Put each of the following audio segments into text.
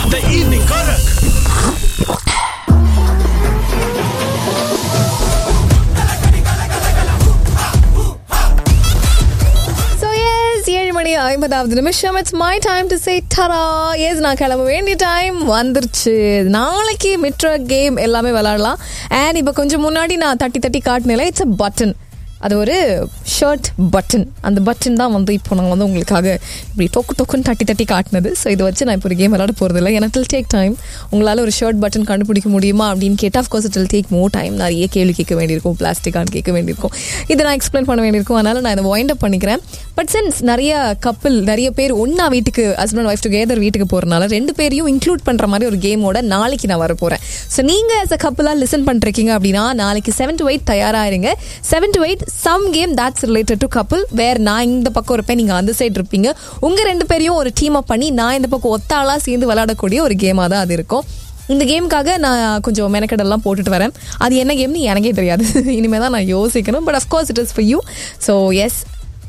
The evening Karak. So yes ஏழு மணி ஐம்பதாவது நிமிஷம் it's my time to say டரா எஸ் நான் கிளம்ப வேண்டிய டைம் வந்துருச்சு நாளைக்கு மிட்ர கேம் எல்லாமே விளாடலாம் அண்ட் இப்போ கொஞ்சம் முன்னாடி நான் தட்டி தட்டி காட்டினேன் இட்ஸ் அ பட்டன் அது ஒரு ஷர்ட் பட்டன் அந்த பட்டன் தான் வந்து இப்போ நான் வந்து உங்களுக்காக இப்படி டொக்கு டொக்குன்னு தட்டி தட்டி காட்டினது ஸோ இதை வச்சு நான் இப்போ ஒரு கேம் விளாட போகிறது இல்லை எனக்கு டேக் டைம் உங்களால் ஒரு ஷர்ட் பட்டன் கண்டுபிடிக்க முடியுமா அப்படின்னு கேட்டால் of course it will take more time நிறைய கேள்வி கேட்க வேண்டியிருக்கும் பிளாஸ்டிக்கான்னு கேட்க வேண்டியிருக்கும் இதை நான் எக்ஸ்பிளைன் பண்ண வேண்டியிருக்கும் அதனால் நான் இதை வைண்ட் அப் பண்ணிக்கிறேன் பட் சென்ஸ் நிறைய கப்பல் நிறைய பேர் ஒன்றா வீட்டுக்கு ஹஸ்பண்ட் ஒய்ஃப் டுகெதர் வீட்டுக்கு போகிறனால ரெண்டு பேரையும் இன்க்ளூட் பண்ணுற மாதிரி ஒரு கேமோட நாளைக்கு நான் வர போகிறேன் ஸோ நீங்கள் as a கப்பலாக லிசன் பண்ணிருக்கீங்க அப்படின்னா நாளைக்கு செவன் டு எயிட் தயாராக இருங்க seven to eight some game that's related to கப்பல் வேர் நான் இந்த பக்கம் இருப்பேன் நீங்கள் அந்த சைடு இருப்பீங்க உங்கள் ரெண்டு பேரையும் ஒரு டீம் அப் பண்ணி நான் இந்த பக்கம் ஒத்தாளாக சேர்ந்து விளையாடக்கூடிய ஒரு கேமாக தான் அது இருக்கும் இந்த கேமுக்காக நான் கொஞ்சம் மெனக்கடெல்லாம் போட்டுட்டு வரேன் அது என்ன கேம்னு எனக்கே தெரியாது இனிமேல் தான் நான் யோசிக்கணும் but of course it is for you so yes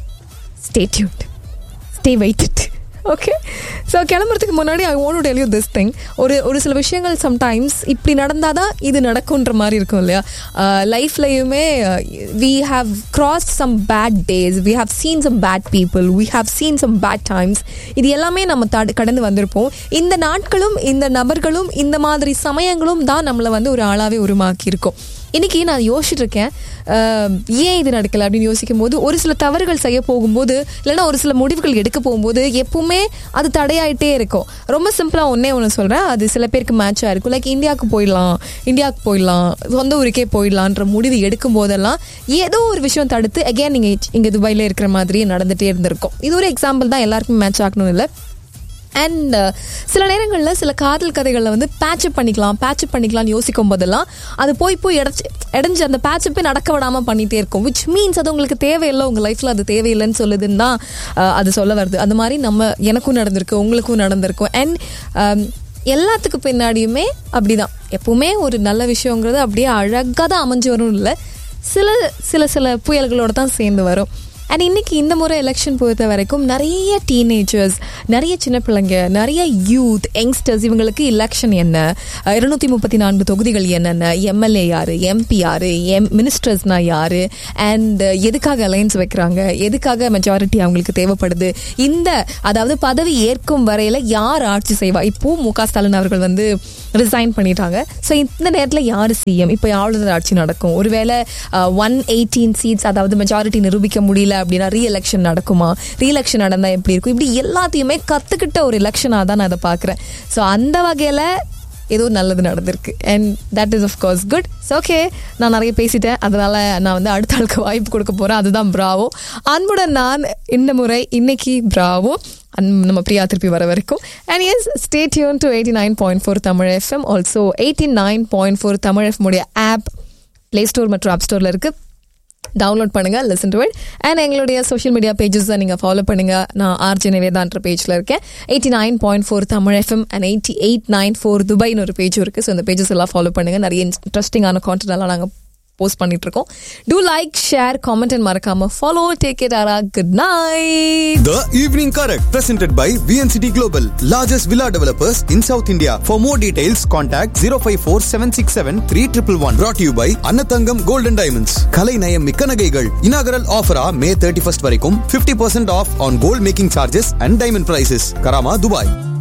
stay dude stay waited okay so கிளம்புறதுக்கு முன்னாடி I want tell you this thing ஒரு ஒரு சில விஷயங்கள் சம்டைம்ஸ் இப்படி நடந்தால் தான் இது நடக்குன்ற மாதிரி இருக்கும் இல்லையா லைஃப்லையுமே we have cross some bad days we have seen some bad people we have seen some bad times இது எல்லாமே நம்ம தடு கடந்து வந்திருப்போம் இந்த நாட்களும் இந்த நபர்களும் இந்த மாதிரி சமயங்களும் தான் நம்மளை வந்து ஒரு ஆளாவே உருமாக்கியிருக்கோம் இன்னைக்கு நான் யோசிச்சுட்டு இருக்கேன் அஹ், ஏன் இது நடக்கல அப்படின்னு யோசிக்கும் போது ஒரு சில தவறுகள் செய்ய போகும்போது இல்லைன்னா ஒரு சில முடிவுகள் எடுக்க போகும்போது எப்பவுமே அது தடையாயிட்டே இருக்கும் ரொம்ப சிம்பிளாக ஒன்றே ஒன்று சொல்கிறேன் அது சில பேருக்கு மேட்சாக இருக்கும் லைக் இந்தியாவுக்கு போயிடலாம் இந்தியாவுக்கு போயிடலாம் சொந்த ஊருக்கே போயிடலான்ற முடிவு எடுக்கும் போதெல்லாம் ஏதோ ஒரு விஷயம் தடுத்து அகைன் நீங்கள் இங்கே துபாயில் இருக்கிற மாதிரியே நடந்துகிட்டே இருந்திருக்கும் இது ஒரு எக்ஸாம்பிள் தான் எல்லாருக்கும் மேட்ச் ஆகணும் இல்லை அண்ட் சில நேரங்களில் சில காதல் கதைகளில் வந்து பேட்சப் பண்ணிக்கலாம் பேட்சப் பண்ணிக்கலாம்னு யோசிக்கும் போதெல்லாம் அது போய் போய் இடைச்சி இடைஞ்சு அந்த பேட்சப்பே நடக்க விடாமல் பண்ணிகிட்டே இருக்கும் விச் மீன்ஸ் அது உங்களுக்கு தேவையில்லை உங்கள் லைஃப்பில் அது தேவையில்லைன்னு சொல்லுதுன்னு தான் அஹ், அது சொல்ல வருது அந்த மாதிரி நம்ம எனக்கும் நடந்திருக்கு உங்களுக்கும் நடந்திருக்கும் அண்ட் எல்லாத்துக்கு பின்னாடியுமே அப்படிதான் எப்பவுமே ஒரு நல்ல விஷயங்கிறது அப்படியே அழகாக தான் அமைஞ்சு வரும் இல்லை சில சில சில புயல்களோட தான் சேர்ந்து வரும் அண்ட் இன்னைக்கு இந்த முறை எலெக்ஷன் பொறுத்த வரைக்கும் நிறைய டீனேஜர்ஸ் நிறைய சின்ன பிள்ளைங்க நிறைய யூத் யங்ஸ்டர்ஸ் இவங்களுக்கு எலெக்ஷன் என்ன இருநூத்தி முப்பத்தி நான்கு தொகுதிகள் என்னென்ன எம்எல்ஏ யாரு எம்பி யாரு எம் மினிஸ்டர்ஸ்னா யாரு அண்ட் எதுக்காக அலைன்ஸ் வைக்கிறாங்க எதுக்காக மெஜாரிட்டி அவங்களுக்கு தேவைப்படுது இந்த அதாவது பதவி ஏற்கும் வரையில யார் ஆட்சி செய்வா இப்போ மு க ஸ்டாலின் அவர்கள் வந்து ரிசைன் பண்ணிட்டாங்க ஸோ இந்த நேரத்தில் யார் சிஎம் இப்போ ஆளுநர் ஆட்சி நடக்கும் ஒருவேளை ஒன் எயிட்டீன் சீட்ஸ் அதாவது மெஜாரிட்டி நிரூபிக்க முடியல அப்படின்னா ரீ எலெக்ஷன் நடக்குமா ரீ எலெக்ஷன் நடந்தால் எப்படி இருக்கும் இப்படி எல்லாத்தையுமே கற்றுக்கிட்ட ஒரு எலெக்ஷனாக தான் நான் அதை பார்க்குறேன் ஸோ அந்த வகையில் ஏதோ நல்லது நடந்திருக்கு and that is course good so okay நான் நிறைய பேசிட்டேன் அதனால நான் வந்து அடுத்த ஆளுக்கு வாய்ப்பு கொடுக்க போகிறேன் அதுதான் பிராவோ அன்புடன் நான் இந்த முறை இன்னைக்கு பிராவோ அன் நம்ம பிரியா திருப்பி வர வரைக்கும் and yes stay tuned to eighty nine point four Tamil FM also eighty nine point four Tamil F உடைய ஆப் ப்ளே ஸ்டோர் மற்றும் ஆப் ஸ்டோரில் இருக்குது டவுன்லோட் பண்ணுங்க லிசன் டு இட் அண்ட் எங்களுடைய சோஷியல் மீடியா பேஜஸ் நீங்கள் ஃபாலோ பண்ணுங்க நான் ஆர்ஜி நிவேதான்ற பேஜில் இருக்கேன் eighty nine point four Tamil FM and eighty eight nine four துபாய்னு ஒரு பேஜ் இருக்குது ஸோ இந்த பேஜஸ் எல்லாம் ஃபாலோ பண்ணுங்க நிறைய இன்ட்ரெஸ்டிங்கான கான்டென்ட் எல்லாம் நாங்கள் போஸ்ட் பண்ணிட்டு இருக்கோம் do like share comment and மறக்காம ஃபாலோ டேக் இட் ஆரா good night The Evening Correct, presented by VNCT Global, largest villa developers in South India. For more details, contact 054 767 3111. Brought to you by Annathangam Gold and Diamonds. Kalai Nayam Mikka Nagaigal. Inaugural offer ah May 31st வரைக்கும் 50% off on gold making charges and diamond prices. Karama, Dubai.